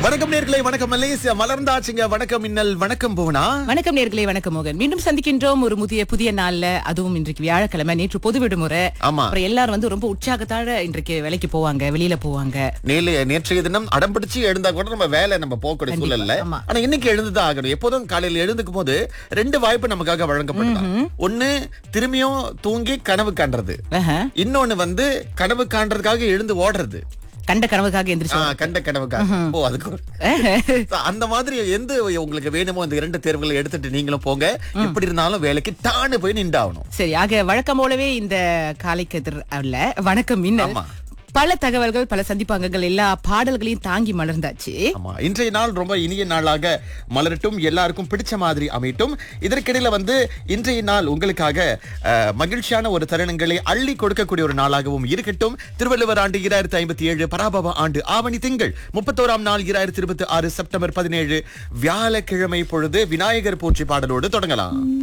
வணக்கம் நேர்களே வணக்கம் மலேசியா மலர்ந்தாச்சுங்க வணக்கம் மின்னல் வணக்கம் புவனா வணக்கம் நேர்களே வணக்கம் மோகன் மீண்டும் சந்திக்கின்றோம் ஒரு முதிய புதிய நாள்ல அதுவும் இன்றைக்கு வியாழக்கிழமை நேற்று பொது விடுமுறை ஆமா. அப்புறம் எல்லாரும் வந்து ரொம்ப உற்சாகத்தோட இன்றைக்கு வேலைக்கு போவாங்க வெளியில போவாங்க நேல நேற்றைய தினம் அடம் பிடிச்சு எழுந்தா கூட நம்ம வேலை நம்ம போகக்கூடிய கண்டிப்பா, சூழல்ல ஆமா. ஆனா இன்னைக்கு எழுந்துதான் ஆகணும் எப்போதும் காலையில எழுந்துக்கும் போது ரெண்டு வாய்ப்பு நமக்காக வழங்கப்படலாம் ஒண்ணு திரும்பியும் தூங்கி கனவு காண்றது ஆஹா. இன்னொன்னு வந்து கனவு காண்றதுக்காக எழுந்து ஓடுறது கண்ட கனவுக்காக ஆ, எந்திரிச்சு கண்ட கனவுக்காக ஓ அதுக்கு ஒரு- So, அந்த மாதிரி எந்த உங்களுக்கு வேணுமோ அந்த இரண்டு தேர்வுகளை எடுத்துட்டு நீங்களும் போங்க எப்படி இருந்தாலும் வேலைக்கு டான்னு போய் நின்றாகணும் சரி ஆக வழக்கம் போலவே இந்த காலைக்கு எதிர் அல்ல வணக்கம் மின்னல் ஆமா. பல தகவல்கள் பல சந்திப்பாங்கங்கள் எல்லா பாடல்களையும் தாங்கி மலர்ந்தாச்சு ஆமா இன்றைய நாள் ரொம்ப இனிய நாளாக மலரட்டும் எல்லாருக்கும் பிடிச்ச மாதிரி அமையட்டும் இதற்கிடையில வந்து இன்றைய நாள் உங்களுக்காக அஹ், மகிழ்ச்சியான ஒரு தருணங்களை அள்ளி கொடுக்கக்கூடிய ஒரு நாளாகவும் இருக்கட்டும் திருவள்ளுவர் ஆண்டு இராயிரத்தி ஐம்பத்தி ஏழு பராபவ ஆண்டு ஆவணி திங்கள் முப்பத்தோராம் நாள் இராயிரத்தி இருபத்தி ஆறு செப்டம்பர் பதினேழு வியாழக்கிழமை பொழுது விநாயகர் போற்றி பாடலோடு தொடங்கலாம்